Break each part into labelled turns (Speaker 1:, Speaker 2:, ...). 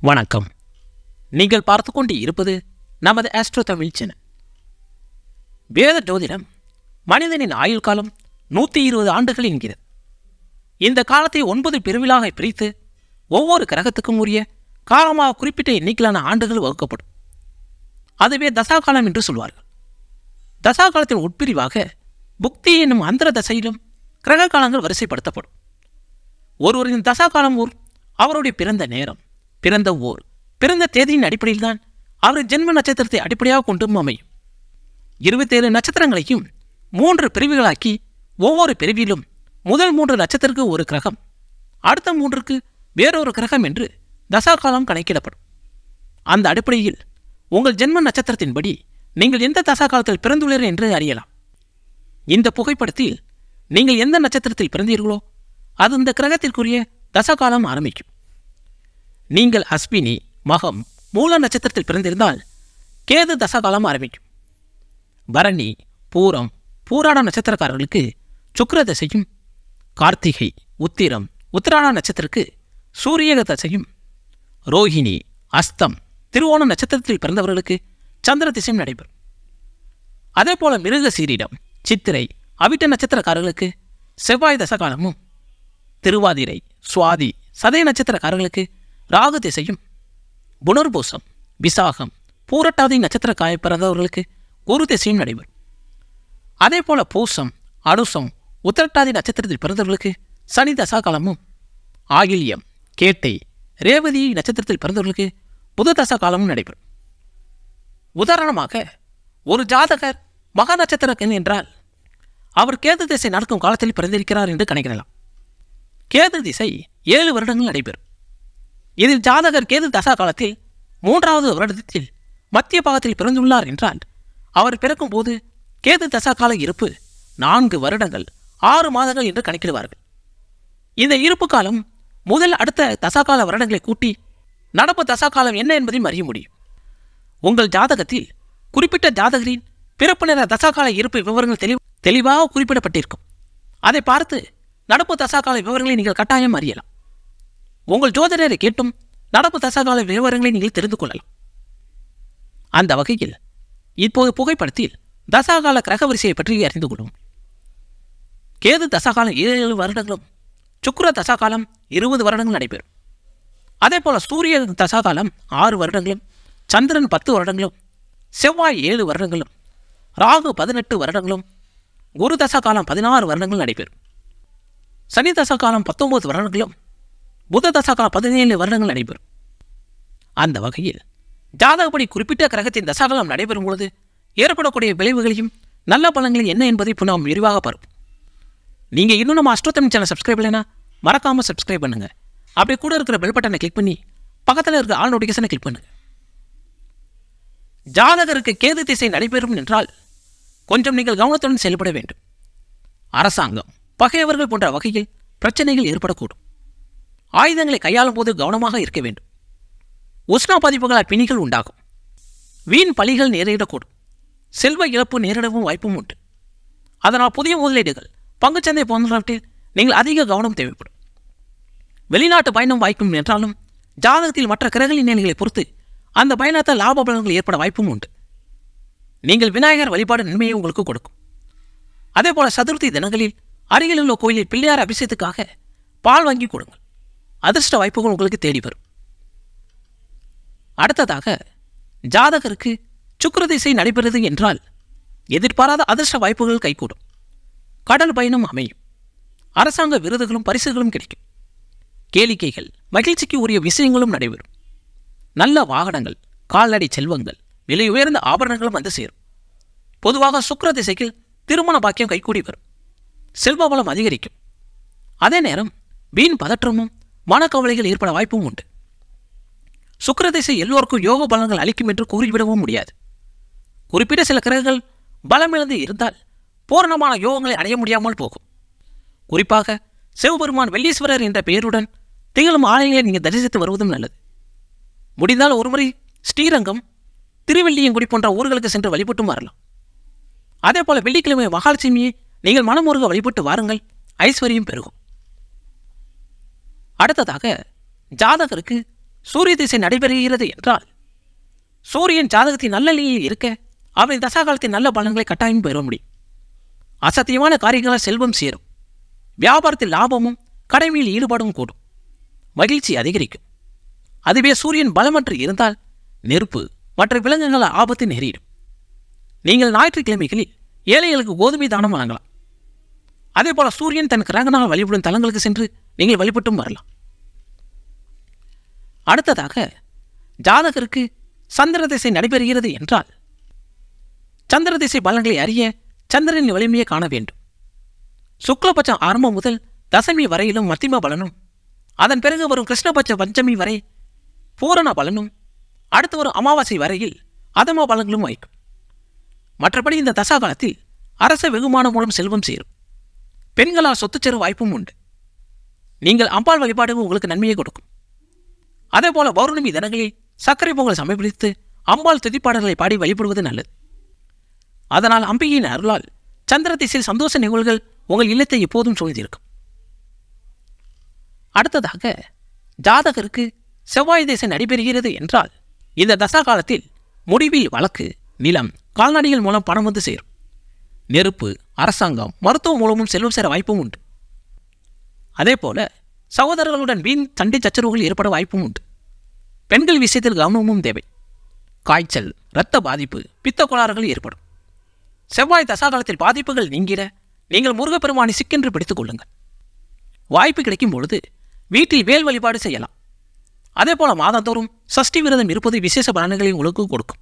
Speaker 1: வணக்கம் நீங்கள் பார்த்து கொண்டு இருப்பது நமது ஆஸ்ட்ரோ தமிழ் சேனல் வேத ஜோதிடம் மனிதனின் ஆயுள் காலம் நூற்றி இருபது ஆண்டுகள் என்கிறது இந்த காலத்தை ஒன்பது பிரிவிலாக பிரித்து ஒவ்வொரு கிரகத்துக்கும் உரிய காலமாக குறிப்பிட்ட எண்ணிக்கையிலான ஆண்டுகள் வகுக்கப்படும் அதுவே தசா காலம் என்று சொல்வார்கள் தசா காலத்தின் உட்பிரிவாக புக்தி என்னும் அந்தர தசையிலும் கிரக காலங்கள் வரிசைப்படுத்தப்படும் ஒருவரின் தசா காலம் ஊர் அவருடைய பிறந்த நேரம் பிறந்த ஊர் பிறந்த தேதியின் அடிப்படையில் தான் அவர் ஜென்ம நட்சத்திரத்தை அடிப்படையாக கொண்டும் அமையும் இருபத்தேழு நட்சத்திரங்களையும் மூன்று பிரிவுகளாக்கி ஒவ்வொரு பிரிவிலும் முதல் மூன்று நட்சத்திரத்துக்கு ஒரு கிரகம் அடுத்த மூன்றுக்கு வேறொரு கிரகம் என்று தசா காலம் கணக்கிடப்படும் அந்த அடிப்படையில் உங்கள் ஜென்ம நட்சத்திரத்தின்படி நீங்கள் எந்த தசா காலத்தில் பிறந்துள்ளீர்கள் என்று அறியலாம் இந்த புகைப்படத்தில் நீங்கள் எந்த நட்சத்திரத்தில் பிறந்தீர்களோ அது இந்த கிரகத்திற்குரிய தசா காலம் ஆரம்பிக்கும் நீங்கள் அஸ்வினி மகம் மூல நட்சத்திரத்தில் பிறந்திருந்தால் கேது தசகாலம் ஆரம்பிக்கும் பரணி பூரம் பூராட நட்சத்திரக்காரர்களுக்கு சுக்கிர தசையும் கார்த்திகை உத்திரம் உத்திராட நட்சத்திரக்கு சூரியக தசையும் ரோஹிணி அஸ்தம் திருவோண நட்சத்திரத்தில் பிறந்தவர்களுக்கு சந்திர திசையும் நடைபெறும் அதே போல மிருக சீரிடம் சித்திரை அவிட்ட நட்சத்திரக்காரர்களுக்கு செவ்வாய் தசகாலமும் திருவாதிரை சுவாதி சதய நட்சத்திரக்காரர்களுக்கு ராகு திசையும் புனர்பூசம் விசாகம் பூரட்டாதி நட்சத்திரக்காய பிறந்தவர்களுக்கு குரு திசையும் நடைபெறும் அதே போல பூசம் அனுசம் உத்திரட்டாதி நட்சத்திரத்தில் பிறந்தவர்களுக்கு சனி தசா காலமும் ஆகில்யம் கேட்டை ரேவதி நட்சத்திரத்தில் பிறந்தவர்களுக்கு புத தசா காலமும் நடைபெறும் உதாரணமாக ஒரு ஜாதகர் மகா நட்சத்திரக்கன் என்றால் அவர் கேது திசை நடக்கும் காலத்தில் பிறந்திருக்கிறார் என்று கணக்கிடலாம் கேது திசை ஏழு வருடங்கள் நடைபெறும் இதில் ஜாதகர் கேது தசா காலத்தில் மூன்றாவது வருடத்தில் மத்திய பாகத்தில் பிறந்துள்ளார் என்றால் அவர் பிறக்கும் போது கேது தசா கால இருப்பு நான்கு வருடங்கள் ஆறு மாதங்கள் என்று கணக்கிடுவார்கள் இந்த இருப்பு காலம் முதல் அடுத்த தசாகால வருடங்களை கூட்டி நடப்பு தசாகாலம் என்ன என்பதையும் அறிய முடியும் உங்கள் ஜாதகத்தில் குறிப்பிட்ட ஜாதகரின் பிறப்பு நேர தசாகால இருப்பு விவரங்கள் தெளி தெளிவாக குறிப்பிடப்பட்டிருக்கும் அதை பார்த்து நடப்பு தசாகால விவரங்களை நீங்கள் கட்டாயம் அறியலாம் உங்கள் ஜோதிடரை கேட்டும் நடப்பு தசாகால விவரங்களை நீங்கள் தெரிந்து கொள்ளலாம் அந்த வகையில் இப்போது புகைப்படத்தில் தசாகால கிரக வரிசையை பற்றி அறிந்து கொள்ளும் கேது தசாகாலம் ஏழு வருடங்களும் சுக்கிர தசாகாலம் இருபது வருடங்கள் நடைபெறும் அதே போல சூரிய தசாகாலம் ஆறு வருடங்களும் சந்திரன் பத்து வருடங்களும் செவ்வாய் ஏழு வருடங்களும் ராகு பதினெட்டு வருடங்களும் குரு தசாகாலம் பதினாறு வருடங்கள் நடைபெறும் சனி தசாகாலம் பத்தொன்பது வருடங்களும் புத தசாகாலம் பதினேழு வருடங்கள் நடைபெறும் அந்த வகையில் ஜாதகப்படி குறிப்பிட்ட கிரகத்தின் தசாகாலம் நடைபெறும் பொழுது ஏற்படக்கூடிய விளைவுகளையும் நல்ல பலன்கள் என்ன என்பதை இப்போ நாம் விரிவாக பார்ப்போம் நீங்கள் இன்னும் நம்ம அஷ்டோத்தம் சேனல் சப்ஸ்கிரைப் இல்லைன்னா மறக்காமல் சப்ஸ்கிரைப் பண்ணுங்கள் அப்படியே கூட இருக்கிற பெல் பட்டனை கிளிக் பண்ணி பக்கத்தில் இருக்கிற ஆல் நோட்டிஃபிகேஷனை கிளிக் பண்ணுங்கள் ஜாதகருக்கு கேது திசை நடைபெறும் என்றால் கொஞ்சம் நீங்கள் கவனத்துடன் செயல்பட வேண்டும் அரசாங்கம் பகையவர்கள் போன்ற வகையில் பிரச்சனைகள் ஏற்படக்கூடும் ஆயுதங்களை கையாளும் போது கவனமாக இருக்க வேண்டும் உஷ்ணா பதிப்புகளால் பிணிகள் உண்டாகும் வீண் பலிகள் நேரிடக்கூடும் செல்வ இழப்பு நேரிடவும் வாய்ப்பும் உண்டு அதனால் புதிய முதலீடுகள் பங்குச்சந்தை போன்றவற்றில் நீங்கள் அதிக கவனம் தேவைப்படும் வெளிநாட்டு பயணம் வாய்க்கும் என்றாலும் ஜாதகத்தில் மற்ற கிரகங்களின் நிலைகளை பொறுத்து அந்த பயணத்தால் லாப பலன்கள் ஏற்பட வாய்ப்பும் உண்டு நீங்கள் விநாயகர் வழிபாடு நன்மையை உங்களுக்கு கொடுக்கும் அதே போல சதுர்த்தி தினங்களில் அருகில் உள்ள கோயிலில் பிள்ளையார் அபிஷேகத்துக்காக பால் வாங்கி கொடுங்கள் அதிர்ஷ்ட வாய்ப்புகள் உங்களுக்கு தேடி வரும் அடுத்ததாக ஜாதகருக்கு சுக்கிர திசை நடைபெறுது என்றால் எதிர்பாராத அதிர்ஷ்ட வாய்ப்புகள் கைகூடும் கடல் பயணம் அமையும் அரசாங்க விருதுகளும் பரிசுகளும் கிடைக்கும் கேளிக்கைகள் மகிழ்ச்சிக்கு உரிய விஷயங்களும் நடைபெறும் நல்ல வாகனங்கள் கால்நடை செல்வங்கள் விலை உயர்ந்த ஆபரணங்களும் வந்து சேரும் பொதுவாக சுக்கிர திசைக்கு திருமண பாக்கியம் கைகூடி வரும் செல்வ வளம் அதிகரிக்கும் அதே நேரம் வீண் பதற்றமும் மனக்கவலைகள் ஏற்பட வாய்ப்பும் உண்டு சுக்கிர திசை எல்லோருக்கும் யோக பலன்கள் அளிக்கும் என்று கூறிவிடவும் முடியாது குறிப்பிட்ட சில கிரகங்கள் பலமிழந்து இருந்தால் பூரணமான யோகங்களை அடைய முடியாமல் போகும் குறிப்பாக சிவபெருமான் வெள்ளீஸ்வரர் என்ற பெயருடன் திகழும் ஆலயங்களை நீங்கள் தரிசித்து வருவதும் நல்லது முடிந்தால் ஒருமுறை ஸ்ரீரங்கம் திருவெள்ளியங்குடி போன்ற ஊர்களுக்கு சென்று வழிபட்டும் வரலாம் அதே போல வெள்ளிக்கிழமை மகாலட்சுமியை நீங்கள் மனமுருக வழிபட்டு வாருங்கள் ஐஸ்வர்யம் பெருகும் அடுத்ததாக ஜாதகருக்கு சூரிய திசை நடைபெறுகிறது என்றால் சூரியன் ஜாதகத்தின் நல்ல நிலையில் இருக்க அவரின் தசாகாலத்தின் நல்ல பலன்களை கட்டாயம் பெற முடியும் அசத்தியமான காரியங்களால் செல்வம் சேரும் வியாபாரத்தில் லாபமும் கடமையில் ஈடுபாடும் கூடும் மகிழ்ச்சி அதிகரிக்கும் அதுவே சூரியன் பலமற்று இருந்தால் நெருப்பு மற்ற விலங்குகள் ஆபத்து நேரிடும் நீங்கள் ஞாயிற்றுக்கிழமைகளில் ஏழைகளுக்கு கோதுமை தானம் வழங்கலாம் அதே போல சூரியன் தன் கிரகணால் வழிபடும் தலங்களுக்கு சென்று நீங்கள் வழிபட்டும் வரலாம் அடுத்ததாக ஜாதகருக்கு சந்திர திசை நடைபெறுகிறது என்றால் சந்திர திசை பலன்களை அறிய சந்திரனின் வலிமையை காண வேண்டும் சுக்லபட்சம் ஆரம்பம் முதல் தசமி வரையிலும் மத்திம பலனும் அதன் பிறகு வரும் கிருஷ்ணபட்ச பஞ்சமி வரை பூரண பலனும் அடுத்து வரும் அமாவாசை வரையில் அதம பலன்களும் வைக்கும் மற்றபடி இந்த தசா காலத்தில் அரச வெகுமானம் மூலம் செல்வம் சேரும் பெண்களால் சொத்துச் சேர வாய்ப்பும் உண்டு நீங்கள் அம்பாள் வழிபாடு உங்களுக்கு நன்மையை கொடுக்கும் அதே போல பௌர்ணமி தினங்களில் சர்க்கரை பொங்கல் சமர்ப்பித்து அம்பாள் துதிப்பாடல்களை பாடி வழிபடுவது நல்லது அதனால் அம்பிகையின் அருளால் சந்திர திசையில் சந்தோஷ நிகழ்வுகள் உங்கள் இல்லத்தை எப்போதும் சூழ்ந்திருக்கும் அடுத்ததாக ஜாதகருக்கு செவ்வாய் திசை நடைபெறுகிறது என்றால் இந்த தசா காலத்தில் முடிவில் வழக்கு நிலம் கால்நடைகள் மூலம் பணம் வந்து சேரும் நெருப்பு அரசாங்கம் மருத்துவம் மூலமும் செல்வம் சேர வாய்ப்பும் உண்டு அதே போல சகோதரர்களுடன் வீண் சண்டை சச்சரவுகள் ஏற்பட வாய்ப்பும் உண்டு பெண்கள் விஷயத்தில் கவனமும் தேவை காய்ச்சல் இரத்த பாதிப்பு பித்த கோளாறுகள் ஏற்படும் செவ்வாய் தசாகாலத்தில் பாதிப்புகள் நீங்கிட நீங்கள் முருகப்பெருமானை சிக்கென்று பிடித்துக் கொள்ளுங்கள் வாய்ப்பு கிடைக்கும் பொழுது வீட்டில் வேல் வழிபாடு செய்யலாம் அதே போல மாதந்தோறும் சஷ்டி விரதம் இருப்பது விசேஷ பலன்களை உங்களுக்கு கொடுக்கும்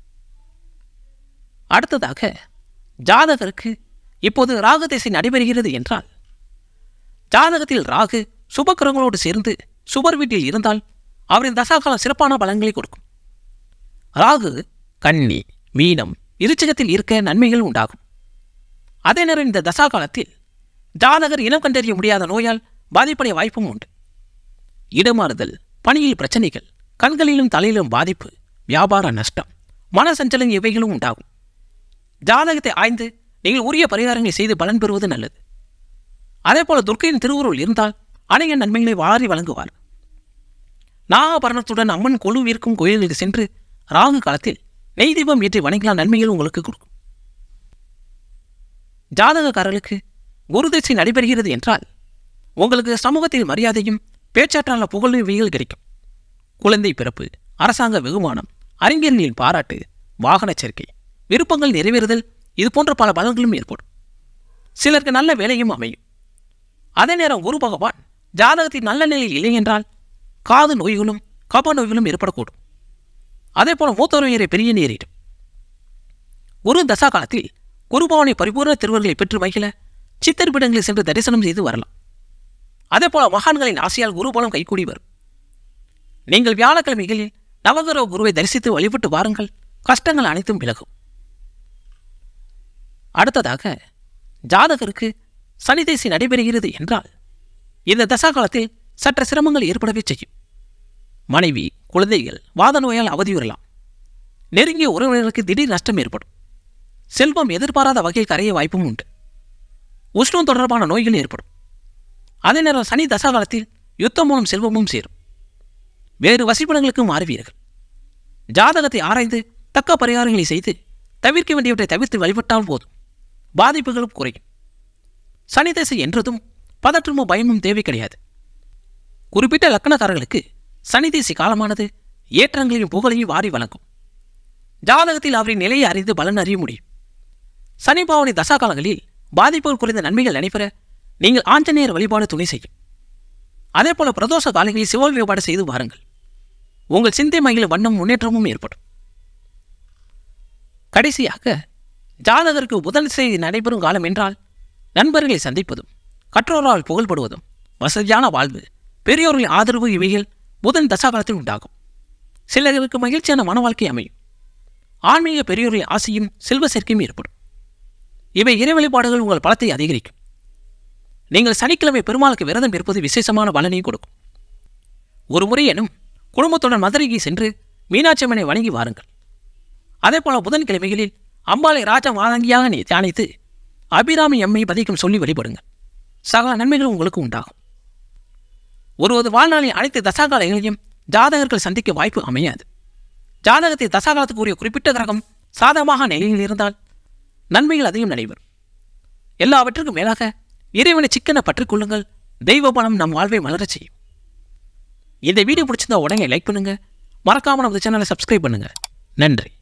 Speaker 1: அடுத்ததாக ஜாதகருக்கு இப்போது ராகு திசை நடைபெறுகிறது என்றால் ஜாதகத்தில் ராகு சுபக்கிரகங்களோடு சேர்ந்து சுபர் வீட்டில் இருந்தால் அவரின் தசாகாலம் சிறப்பான பலன்களை கொடுக்கும் ராகு கன்னி மீனம் இருச்சகத்தில் இருக்க நன்மைகள் உண்டாகும் அதே நேரம் இந்த தசா காலத்தில் ஜாதகர் இனம் கண்டறிய முடியாத நோயால் பாதிப்படைய வாய்ப்பும் உண்டு இடமாறுதல் பணியில் பிரச்சனைகள் கண்களிலும் தலையிலும் பாதிப்பு வியாபார நஷ்டம் மன சஞ்சலம் இவைகளும் உண்டாகும் ஜாதகத்தை ஆய்ந்து நீங்கள் உரிய பரிகாரங்களை செய்து பலன் பெறுவது நல்லது அதே போல துர்க்கையின் திருவுருள் இருந்தால் அநேக நன்மைகளை வாரி வழங்குவார் நாகபரணத்துடன் அம்மன் கொலு இருக்கும் கோயிலுக்கு சென்று ராகு காலத்தில் நெய் தீபம் ஏற்றி வணங்கினால் நன்மைகள் உங்களுக்கு கொடுக்கும் ஜாதகக்காரர்களுக்கு குரு திசை நடைபெறுகிறது என்றால் உங்களுக்கு சமூகத்தில் மரியாதையும் பேச்சாற்றான புகழும் இவைகள் கிடைக்கும் குழந்தை பிறப்பு அரசாங்க வெகுமானம் அறிஞர்களின் பாராட்டு வாகன சேர்க்கை விருப்பங்கள் நிறைவேறுதல் இது போன்ற பல பலன்களும் ஏற்படும் சிலருக்கு நல்ல வேலையும் அமையும் அதே நேரம் குரு பகவான் ஜாதகத்தின் நல்ல நிலையில் இல்லை என்றால் காது நோய்களும் கப நோய்களும் ஏற்படக்கூடும் அதே போல மூத்தோரையரை பெரிய நேரிடும் ஒரு தசா காலத்தில் குருபவனை பரிபூர்ண திருவர்களை பெற்று மகிழ சித்தர் பீடங்களில் சென்று தரிசனம் செய்து வரலாம் அதே போல மகான்களின் ஆசையால் குருபலம் கைகூடி வரும் நீங்கள் வியாழக்கிழமைகளில் நவகிரக குருவை தரிசித்து வழிபட்டு வாருங்கள் கஷ்டங்கள் அனைத்தும் விலகும் அடுத்ததாக ஜாதகருக்கு சனி தேசி நடைபெறுகிறது என்றால் இந்த தசா காலத்தில் சற்று சிரமங்கள் ஏற்படவே செய்யும் மனைவி குழந்தைகள் வாத நோயால் அவதியுறலாம் நெருங்கிய உறவினர்களுக்கு திடீர் நஷ்டம் ஏற்படும் செல்வம் எதிர்பாராத வகையில் கரைய வாய்ப்பும் உண்டு உஷ்ணம் தொடர்பான நோய்கள் ஏற்படும் அதே நேரம் சனி தசா காலத்தில் யுத்தம் மூலம் செல்வமும் சேரும் வேறு வசிப்பிடங்களுக்கு மாறுவீர்கள் ஜாதகத்தை ஆராய்ந்து தக்க பரிகாரங்களை செய்து தவிர்க்க வேண்டியவற்றை தவிர்த்து வழிபட்டால் போதும் பாதிப்புகளும் குறையும் சனி திசை என்றதும் பதற்றமும் பயமும் தேவை கிடையாது குறிப்பிட்ட லக்கணக்காரர்களுக்கு சனி திசை காலமானது ஏற்றங்களையும் புகழையும் வாரி வழங்கும் ஜாதகத்தில் அவரின் நிலையை அறிந்து பலன் அறிய முடியும் சனி பாவனை தசா காலங்களில் பாதிப்புகள் குறைந்த நன்மைகள் நடைபெற நீங்கள் ஆஞ்சநேயர் வழிபாடு துணை செய்யும் அதே போல பிரதோஷ காலங்களில் சிவ வழிபாடு செய்து வாருங்கள் உங்கள் சிந்தை மகிழ வண்ணம் முன்னேற்றமும் ஏற்படும் கடைசியாக ஜாதகருக்கு புதன் திசை நடைபெறும் காலம் என்றால் நண்பர்களை சந்திப்பதும் கற்றோரால் புகழ்படுவதும் வசதியான வாழ்வு பெரியோர்களின் ஆதரவு இவைகள் புதன் தசா காலத்தில் உண்டாகும் சிலருக்கு மகிழ்ச்சியான மன வாழ்க்கை அமையும் ஆன்மீக பெரியோர்களின் ஆசையும் செல்வ சேர்க்கையும் ஏற்படும் இவை இறை வழிபாடுகள் உங்கள் பலத்தை அதிகரிக்கும் நீங்கள் சனிக்கிழமை பெருமாளுக்கு விரதம் இருப்பது விசேஷமான பலனையும் கொடுக்கும் ஒரு முறை எனும் குடும்பத்துடன் மதுரைக்கு சென்று மீனாட்சி அம்மனை வணங்கி வாருங்கள் அதே போல புதன்கிழமைகளில் அம்பாளை ராஜ மாதங்கியாக நீ தியானித்து அபிராமி அம்மை பதிக்கும் சொல்லி வழிபடுங்கள் சகல நன்மைகளும் உங்களுக்கு உண்டாகும் ஒருவது வாழ்நாளின் அனைத்து தசாகாலங்களையும் ஜாதகர்கள் சந்திக்க வாய்ப்பு அமையாது ஜாதகத்தை தசாகாலத்துக்குரிய குறிப்பிட்ட கிரகம் சாதகமாக நிலையில் இருந்தால் நன்மைகள் அதிகம் நடைபெறும் எல்லாவற்றுக்கும் மேலாக இறைவனை சிக்கன பற்றிக் கொள்ளுங்கள் தெய்வ பணம் நம் வாழ்வை மலரச் செய்யும் இந்த வீடியோ பிடிச்சிருந்தா உடனே லைக் பண்ணுங்க மறக்காம நம்ம சேனலை சப்ஸ்கிரைப் பண்ணுங்க நன்றி